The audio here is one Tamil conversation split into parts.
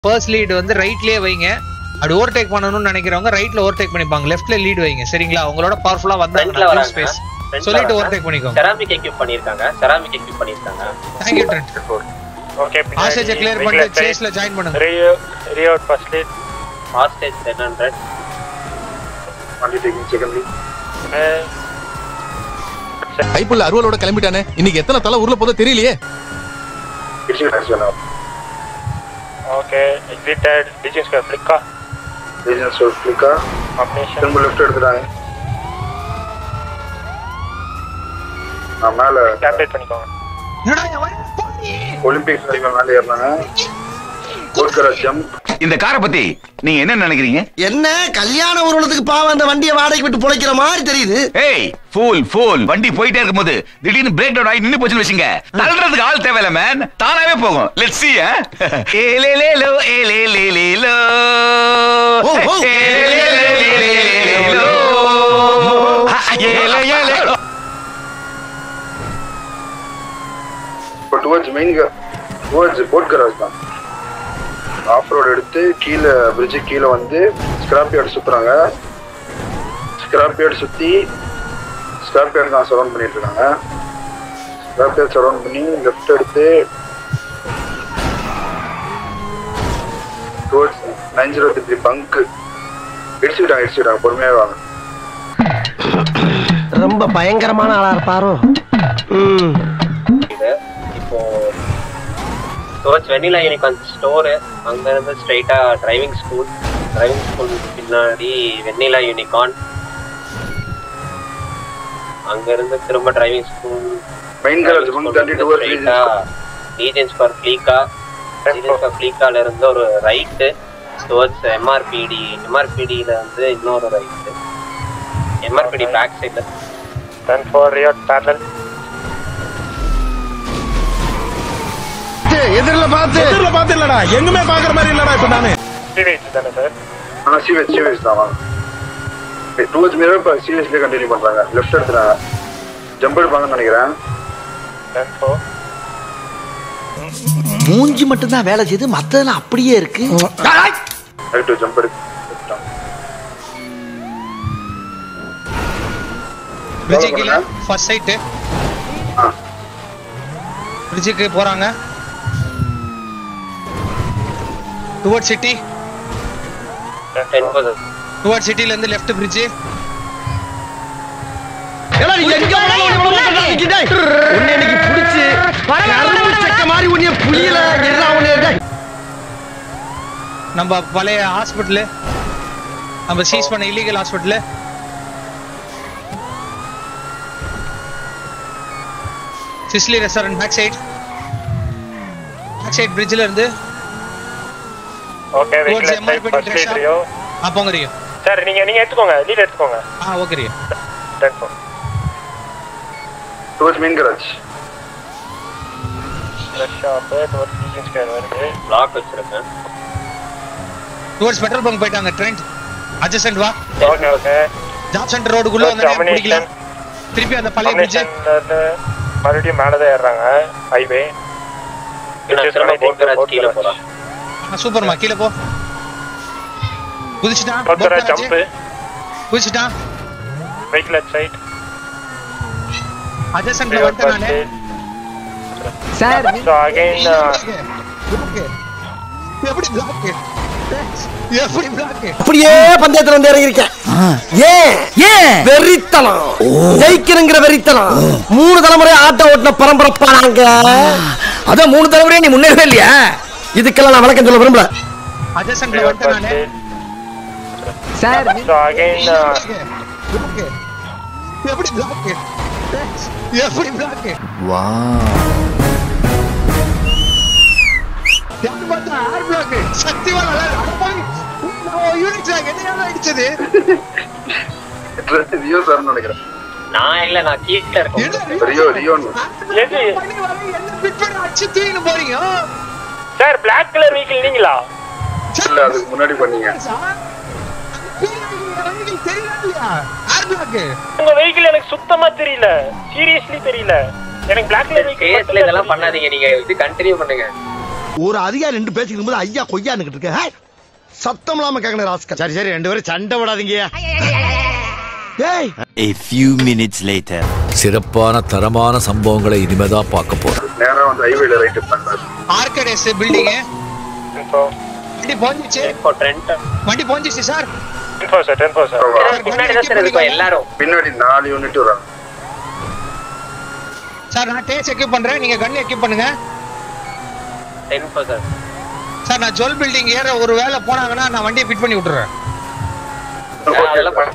ஃபர்ஸ்ட் லீட் வந்து ரைட்லயே வைங்க அப்படி ஓவர்டேக் பண்ணணும்னு நினைக்கிறவங்க ரைட்ல ஓவர்டேக் பண்ணிப்பாங்க லெஃப்ட்ல லீட் வைங்க சரிங்களா உங்களோட பவர்ஃபுல்லா ஃப்ரண்ட்ல வந்தாங்க வராங்க ஸ்பேஸ் Front ல சொல்லிட்டு வராங்க. ஓவர்டேக் பண்ணிக்கோங்க செராமிக் எக்யூப் பண்ணிருக்காங்க செராமிக் எக்யூப் பண்ணிருக்காங்க தேங்க்யூ ட்ரெண்ட் ஓகே ஆசேஜை கிளியர் பண்ணிட்டு சேஸ்ல ஜாயின் பண்ணுங்க Rio Rio first lead hostage ten hundred கைப்புள்ள அருவலோட கிளம்பிட்டானே இன்னைக்கு எத்தனை தலை ஊர்ல போதோ தெரியலையே ஓகே எக்ஸிட்டட் டிஜின் ஸ்கொயர் ஃபிளிக்கா ரீஜனல் ஸ்டோர் கிளிக்கா காம்பினேஷன் திரும்ப லெஃப்ட் எடுத்துட்டாங்க நான் மேல கேப்டேட் பண்ணிக்கோங்க என்னடா என் வயிறு போடி. ஒலிம்பிக் மேல ஏறினாங்க கோட்கரா ஜம்ப் இந்த காரை பத்தி நீங்க என்ன நினைக்கிறீங்க என்ன கல்யாண ஊர்வலத்துக்கு பாவம் அந்த வண்டியை வாடகைக்கு விட்டு பொழைக்கிற மாதிரி தெரியுது ஏய் ஃபூல் ஃபூல் வண்டி போயிட்டே இருக்கும்போது திடீர்னு பிரேக் டவுன் ஆகி நின்னு போச்சுன்னு வச்சுங்க தள்ளுறதுக்கு ஆள் தேவையில்ல மேன் தானாவே போகும் லெட்ஸ் see ஏலேலேலோ ஏலேலேலேலோ ஓ, ஓ. ஏலேலேலேலேலோ ஏலே ஏலே இப்போ towards main towards boat garage தான் ஆஃப் ரோடு எடுத்து கீழே பிரிட்ஜு கீழே வந்து ஸ்கிராப் யார்டு சுற்றுறாங்க ஸ்கிராப் யார்டு சுற்றி ஸ்கிராப் யார்டு தான் சரௌண்ட் பண்ணிட்டு இருக்காங்க ஸ்கிராப் யார்டு சரௌண்ட் பண்ணி லெஃப்ட் எடுத்து டுவர்ட்ஸ் நைன் ஜீரோ த்ரீ பங்க்கு இடிச்சுக்கிட்டாங்க இடிச்சுக்கிட்டாங்க பொறுமையாக வாங்க ரொம்ப பயங்கரமான ஆளா இருப்பாரோ ம் இது இப்போ டுவர்ட்ஸ் வெனிலா யூனிகான் ஸ்டோரு அங்க இருந்து ஸ்ட்ரைட்டா டிரைவிங் ஸ்கூல் டிரைவிங் ஸ்கூல் பின்னாடி வெண்ணிலா யூனிகான் அங்க இருந்து திரும்ப driving school main garage bunk thirty towards ஸ்ட்ரைட்டா ரீஜன்ஸ் ஃபார் ஃபிளீக்கா ரீஜன்ஸ் ஃபார் ஃபிளீக்கால இருந்து ஒரு ரைட்டு டுவர்ட்ஸ் எம்ஆர்பிடி எம்ஆர்பிடியில இருந்து இன்னொரு ரைட்டு எம்ஆர்பிடி பேக் சைடில் டென் ஃபார் ரியோ பேரல் எதிரில் பார்த்து எதிரில பார்த்து இல்லடா எங்குமே பாக்குற மாதிரி இல்லடா இப்ப நானு டிவிஹெச் தானே சார் ஆனால் சிவிஎஸ் சிவிஎஸ் தான் வாங்க டுவர்ட்ஸ் மீறோ இப்போ சிவிஎஸ்லேயே கண்டினியூ பண்ணுறாங்க லெஃப்ட் எடுத்துறாங்க ஜம்ப் எடுப்பாங்கன்னு நினைக்கிறேன் டென் ஃபோர் மூஞ்சி மட்டும் தான் வேலை செய்யுது மத்ததெல்லாம் அப்படியே இருக்கு ரைட்டு ஜம்ப் எடுத்து எடுத்துட்டாங்க. பிரிட்ஜு கீழே ஃபர்ஸ்ட் சைட்டு ஆ பிரிட்ஜுக்கு போறாங்க toward city ten percent toward சிட்டில இருந்து லெஃப்ட் பிரிட்ஜ் ஏடா, நீ எங்க போனாலும் உன்னை இவ்வளவு நேரம் நிக்கிட்டே. உன்னை இன்னைக்கு புடிச்சு, கரும்பு செக்க மாதிரி உன்னைய புளியல, எர்ரா உன்னைய, டேய். நம்ம பழைய ஹாஸ்பிட்டலு நம்ம சீஸ் பண்ண இல்லீகல் ஹாஸ்பிட்டலு சிஸ்லி restaurant back side back side பிரிட்ஜ்ல இருந்து okay Towards vehicle MRPD first dress lead shop. ரியோ ஆ போங்க ரியோ சார் நீங்க நீங்க எடுத்துக்கோங்க லீட் எடுத்துக்கோங்க ஆ ஓகே ரியோ ten four towards main garage fresh shop towards டிஜின் ஸ்கொயர் வருது பிளாக் வச்சிருக்கேன் டுவர்ட்ஸ் பெட்ரோல் பங்க் போயிட்டாங்க ட்ரெண்ட் அட்ஜஸ்டன்ட் வா ஓகே ஓகே ஜாப் சென்டர் ரோடுக்குள்ள வந்து பிடிக்கலாம் திருப்பி அந்த பழைய பிரிட்ஜ் காம்பினேஷன்ல இருந்து மறுபடியும் மேலே தான் ஏறுறாங்க ஹைவே நான் திரும்ப போக்கராஜ் கீழே போறேன் சூப்பர்மா கீழே போ குதிச்சிட்டான் கொத்தர போக்கராஜ். ஜம்ப் குதிச்சிட்டான் வெஹிக்கிள் லெஃப்ட் சைட் அட்ஜஸ்டன்ட்ல வந்துட்டேன் நானு சார், ஸோ அகைன் எப்படி பிளாக் எப்படி பிளாக் அப்படியே பந்தயத்துல வந்து இறங்கிருக்கேன் ஏன் ஏன் வெறித்தனம் ஜெயிக்கிறங்கிற வெறித்தனம் மூணு தலைமுறை ஆட்ட ஓட்டின பரம்பரைப்பா நாங்க அதான் மூணு தலைமுறையா நீ முன்னேறவே இல்லையா இதுக்கெல்லாம் நான் விளக்கம் சொல்ல விரும்பல அட்ஜஸ்டன்ட்ல வந்துட்டேன் நானு சார் ஸோ அகைன் எப்படி பிளாக் எப்படி பிளாக் வா யாரு பார்த்தா ஏர் பிளாக் சத்தியமா நல்லா யூனிட் என்ன அடிச்சது ரியோ சார்னு நினைக்கிறேன் நான் இல்ல நான் கீழே இருக்கேன் ரியோ ரியோன்னு எது பண்ணி வர என்ன பிட் பண்ணி அடிச்சு தூக்கின்னு போறீங்க சார் பிளாக் கலர் வெஹிக்கிள் நீங்களா இல்லை அதுக்கு முன்னாடி பண்ணீங்க சார் தெரியல இல்லையா ஏர் பிளாக் உங்க வெஹிக்கிள் எனக்கு சுத்தமா தெரியல சீரியஸ்லி தெரியல எனக்கு பிளாக் கலர் கேஸ்ல இதெல்லாம் பண்ணாதீங்க நீங்க இது கண்டினியூ பண்ணுங்க ஒரு அதிகாரி ரெண்டு பேசிக்கிட்டு போது ஐயா கொய்யான்னுகிட்டு இருக்க ஹே! சத்தம் இல்லாம கேட்கணும் ராஸ்கல் சரி சரி ரெண்டு பேரும் சண்டை விடாதீங்க ஏய் A few minutes later. சிறப்பான தரமான சம்பவங்களை இனிமேதான் பார்க்க போறோம் நேரா வந்து ஹைவேல ரைட் பண்ணாரு ஆர்கடேஸ் பில்டிங் இன்ஃபோ வண்டி போஞ்சிச்சு இப்போ ட்ரெண்ட் வண்டி போஞ்சிச்சு sir info sir ten four sir பின்னாடி தான் சார் இருக்கும் எல்லாரும் பின்னாடி நாலு யூனிட் வராங்க சார் நான் டேஸ் எக்யூப் பண்றேன் நீங்க கன் எக்யூப் பண்ணுங்க டென் ஃபோர் சார் சார் நான் ஜுவல் பில்டிங் ஏற ஒரு வேலை போனாங்கன்னா நான் வண்டியை ஃபிட் பண்ணி விட்டுறேன் அதெல்லாம் பண்ண-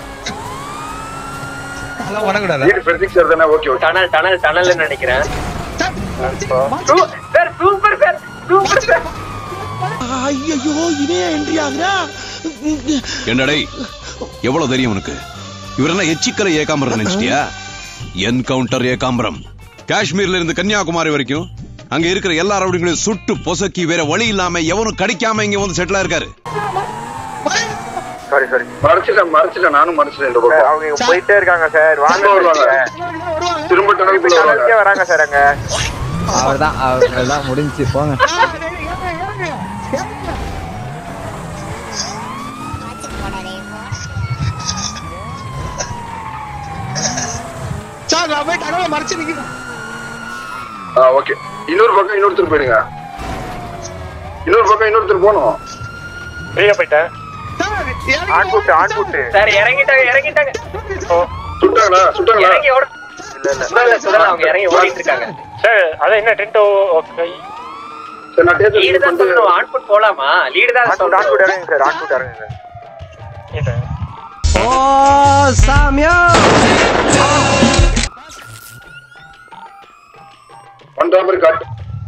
அதெல்லாம் பண்ணக்கூடாது வீடு ஃபெர்டிக் சார் தானே ஓகே ஓகே டனல் டனல் டனல்னு நினைக்கிறேன் sir, sir super sir super sir ஐயோ இதே என்ட்ரி ஆகுறா என்னடை எவ்வளவு தெரியும் உனக்கு இவர் என்ன எச்சிக்கரை ஏகாம்பரம் நினைச்சிட்டியா என்கவுண்டர் ஏகாம்பரம் காஷ்மீர்ல இருந்து கன்னியாகுமரி வரைக்கும் அங்க இருக்கிற எல்லா ரவுடிங்களையும் சுட்டு பொசக்கி வேற வழி இல்லாம எவனும் கடிக்காம இங்க வந்து செட்டில் இருக்காரு சாரி சாரி மறைச்சிட்டேன் மறைச்சிட்டேன் நானும் மறைச்சிட்டேன் இந்த பக்கம் அவங்க இங்க போயிட்டே இருக்காங்க சார் வாங்க திரும்ப வருவாங்க வருவாங்க. திரும்ப டனலுக்குள்ள வருவாங்க வராங்க சார் அங்க அவர்தான் அவர்தான் முடிஞ்சு போங்க ஆ, ஏறுங்க, ஏறுங்க, ஏறுங்க. சார் நான் போய் டனலை மறைச்சு நிக்கிறேன் ஆ ஓகே இன்னொரு பக்கம் இன்னொருத்தர் போயிடுங்க இன்னொரு பக்கம் இன்னொருத்தர் போகணும் ஃப்ரீயா போயிட்டேன் சார், ஏறுங்க. ஆன் கூட்டு ஆன் கூட்டு சார் இறங்கிட்டாங்க இறங்கிட்டாங்க சுட்டாங்களா சுட்டாங்களா இறங்கி ஓட சுடல சுடல அவங்க இறங்கி ஓடிட்டு இருக்காங்க சார் அதான் என்ன டென்ட் ஓகே சரி நான் டேஸ் லீடு தான் சொல்லணும் ஆன் ஃபுட் போலாமா லீடு தான் ஆன் கூட்டு ஆன் கூட்டு சொல்லணும் இறங்குங்க சார் ஆன் கூட்டு இறங்குங்க சார் ஓ சாமியா பண்ற மாதிரி காட்டு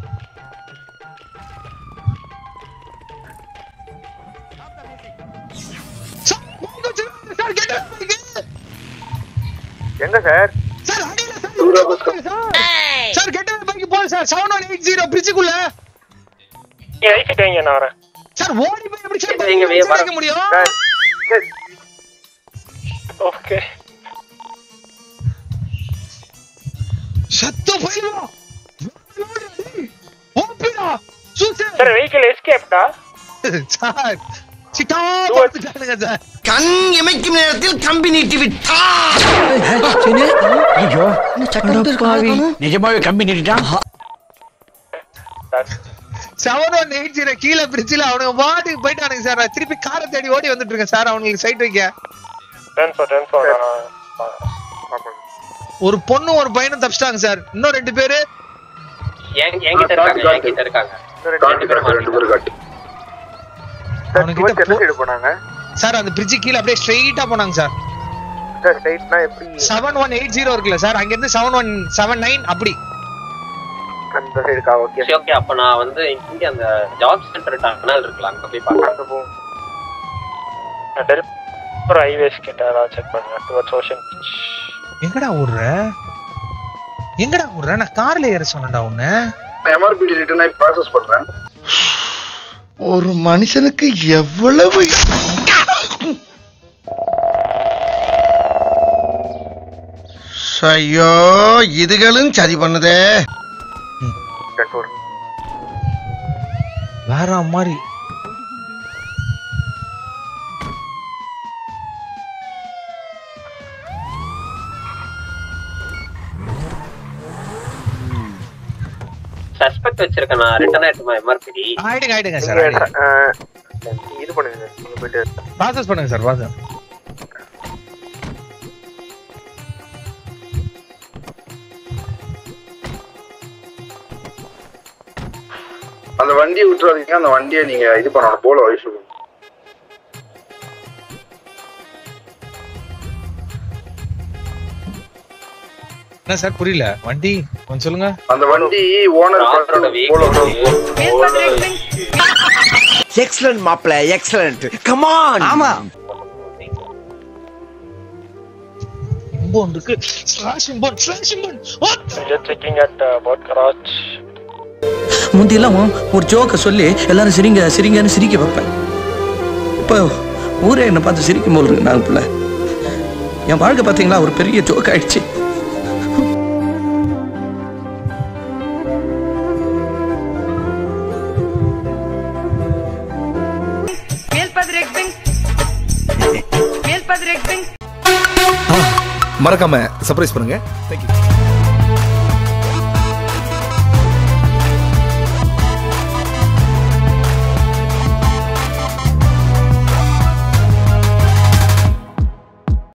sir, sir, get up, get up. எங்க சார் சார், அடியில சார், தூரா bus sir. Sir, get up bike போகுது சார், 7180 bridge-க்குள்ள. நீங்க இறக்கிட்டீங்க நான் வரேன் சார், ஓடி போய் எப்படி சார் நீங்க bike வர- வைக்க முடியும்? சார் சார் ஓகே செத்த பையனா. ஓபிடா, சூசர். சார் வெஹிக்கிள் எஸ்கேப்டா சார், சிட்டா பார்த்துட்டானுங்க சார். கண் இமைக்கும் நேரத்தில் கம்பி நீட்டி விட்டா ஐயோ பாவி நிஜமாவே கம்பி நிறுட்டான் சார் 7180 கீழே bridge-ல அவனுங்க பாட்டுக்கு போயிட்டானுங்க சார் நான் திருப்பி காரை தேடி ஓடி வந்துட்டு இருக்கேன் சார் அவங்களுக்கு சைட் வைக்க டென் ஃபோர் டென் ஃபோர் ஒரு பொண்ணு ஒரு பையனும் தப்பிச்சிட்டாங்க சார் இன்னும் ரெண்டு பேரு என்- என்கிட்ட இருக்காங்க என்கிட்ட இருக்காங்க காட்டு காட்டு ரெண்டு பேரும் காட்டு அவனுக்கிட்ட என்ன போ- சைடு போனாங்க சார் அந்த பிரிட்ஜ் கீழே அப்படியே ஸ்ட்ரெயிட்டா போனாங்க சார் சார் ஸ்ட்ரைட்னா எப்படி செவன் ஒன் எயிட் ஜீரோ இருக்குல்ல சார் அங்க இருந்து செவன் ஒன் செவன் நைன் அப்படி அந்த சைடுக்கா ஓகே சரி ஓகே அப்ப நான் வந்து இங்க அந்த ஜாப் சென்டர் டனல் இருக்குல்ல அங்க போய் பார்க்கலாம் அங்க போவோம் டெல் ஒரு ஹைவேஸ் கிட்ட ஏதாவது செக் பண்ணுங்க டுவர்ட்ஸ் ஓஷன் பீச் எங்கடா விடுற எங்கடா விடுற நான் கார்ல ஏற சொன்னேன்டா உன்ன எம்ஆர்பி ரிட்டர்ன் ஆகி ப்ராசஸ் பண்றேன் ஒரு மனுஷனுக்கு எவ்வளவு ஐயோ இதுகளும் சரி பண்ணுதே டென் ஃபோர் வேற மாதிரி சஸ்பெக்ட் வச்சிருக்கேன் நான் ரிட்டர்ன் ஆயிட்டுமா எம்ஆர்பிடி ஆயிடுங்க ஆயிடுங்க சார் நீங்க அஹ், இது பண்ணுங்க நீங்க போயிட்டு ப்ராசஸ் பண்ணுங்க சார் ப்ராசஸ் அந்த வண்டியை விட்டுறாதீங்க அந்த வண்டியை நீங்க இது பண்ணணும் போல வயசு என்ன சார் புரியல வண்டி கொஞ்சம் சொல்லுங்க அந்த வண்டி ஓனர் ராமரோட போல வெஹிக்கிள் எக்ஸலன்ட் மாப்ள எக்ஸலன்ட் கமான் ஆமா இம்போன் இருக்கு ஸ்லாஷ் இம்போன் ஸ்லாஷ் இம்போன் just checking at uh, about garage முந்தியெல்லாம் ஒரு ஜோக்கை சொல்லி எல்லாரும் சிரிங்க சிரிங்கன்னு சிரிக்க வைப்பேன் இப்போ ஊரே என்னை பார்த்து சிரிக்கும் போல் இருக்கு நான் பிள்ளை என் வாழ்க்கை பார்த்தீங்களா ஒரு பெரிய ஜோக் ஆயிடுச்சு மறக்காம சர்ப்ரைஸ் பண்ணுங்க தேங்க்யூ